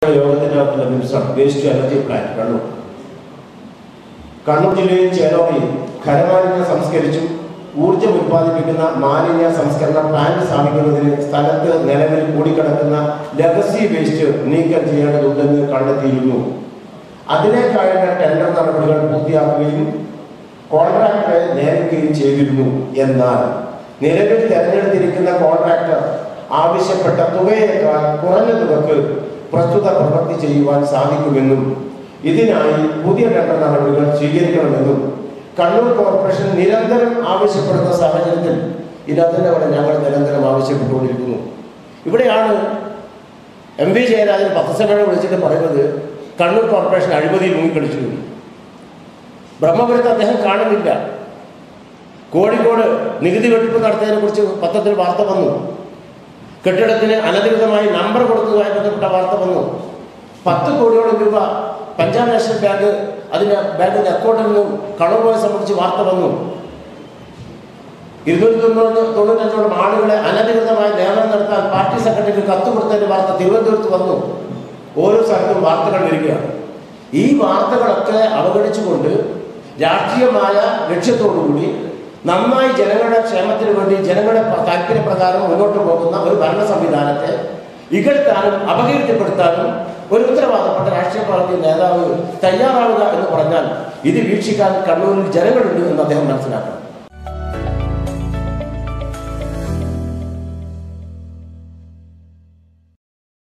നിങ്ങളുടെ യോഗത്തിനകത്തുള്ള നിമിഷം waste energy plant Kannur Kannur ജില്ലയിൽ ചേലോറിയിൽ ഖരമാലിന്യം സംസ്കരിച്ചു ഊർജ്ജം ഉത്പാദിപ്പിക്കുന്ന മാലിന്യ സംസ്കരണ പ്ലാന്റ് സ്ഥാപിക്കുന്നതിന് സ്ഥലത്ത് നിലവിൽ കൂടിക്കിടക്കുന്ന ലഗസി വേസ്റ്റ് നീക്കം ചെയ്യേണ്ടതുണ്ടെന്ന് കണ്ടെത്തിയിരുന്നു അതിനേക്കാളുള്ള ടെൻഡർ നടപടികൾ പൂർത്തിയാക്കുകയും കോൺട്രാക്ടറെ നിയമിക്കുകയും ചെയ്തിരുന്നു എന്നാൽ നിലവിൽ തെരഞ്ഞെടുത്തിരിക്കുന്ന കോൺട്രാക്ടർ ആവശ്യപ്പെട്ട തുകയേക്കാൾ കുറഞ്ഞ തുകക്ക് പ്രസ്തുത പ്രവൃത്തി ചെയ്യുവാൻ സാധിക്കുമെന്നും ഇതിനായി പുതിയ ടെൻഡർ നടപടികൾ സ്വീകരിക്കണമെന്നും കണ്ണൂർ കോർപ്പറേഷൻ നിരന്തരം ആവശ്യപ്പെടുന്ന സാഹചര്യത്തിൽ ഇതിനകത്തിന്റെ അവിടെ ഞങ്ങൾ നിരന്തരം ആവശ്യപ്പെട്ടുകൊണ്ടിരിക്കുന്നു ഇവിടെയാണ് എം വി ജയരാജൻ പത്രസമ്മേളനം വിളിച്ചിട്ട് പറയുന്നത് കണ്ണൂർ കോർപ്പറേഷൻ അഴിമതിയിൽ മുങ്ങിക്കളിച്ചു എന്ന്. ബ്രഹ്മപുരത്ത് അദ്ദേഹം കാണുന്നില്ല കോഴിക്കോട് നികുതി വെട്ടിപ്പ് നടത്തിയതിനെ കുറിച്ച് പത്രത്തിൽ വാർത്ത വന്നു കെട്ടിടത്തിന് അനധികൃതമായി നമ്പർ കൊടുത്തതുമായി ബന്ധപ്പെട്ട വാർത്ത വന്നു പത്ത് കോടിയോളം രൂപ പഞ്ചാബ് നാഷണൽ ബാങ്ക് അതിന്റെ ബാങ്കിന്റെ അക്കൗണ്ടിൽ നിന്നും കളവ് പോയ സംബന്ധിച്ച് വാർത്ത വന്നു ഇരുന്നൂറ്റി തൊണ്ണൂറ് തൊണ്ണൂറ്റഞ്ചോളം ആളുകളെ അനധികൃതമായി നിയമനം നടത്താൻ പാർട്ടി സെക്രട്ടറിക്ക് കത്ത് കൊടുത്തതിന്റെ വാർത്ത തിരുവനന്തപുരത്ത് വന്നു ഓരോ സ്ഥലത്തും വാർത്തകൾ വരികയാണ് ഈ വാർത്തകളൊക്കെ അവഗണിച്ചുകൊണ്ട് രാഷ്ട്രീയമായ ലക്ഷ്യത്തോടുകൂടി നന്നായി ജനങ്ങളുടെ ക്ഷേമത്തിന് വേണ്ടി ജനങ്ങളുടെ പ- താല്പര്യപ്രകാരം മുന്നോട്ട് പോകുന്ന ഒരു ഭരണ സംവിധാനത്തെ ഇകഴ്ത്താനും അപകീർത്തിപ്പെടുത്താനും ഒരു ഉത്തരവാദപ്പെട്ട രാഷ്ട്രീയ പാർട്ടി നേതാവ് തയ്യാറാവുക എന്ന് പറഞ്ഞാൽ ഇത് വീക്ഷിക്കാൻ കണ്ണൂരിൽ ജനങ്ങളുണ്ട് എന്ന് അദ്ദേഹം മനസ്സിലാക്കണം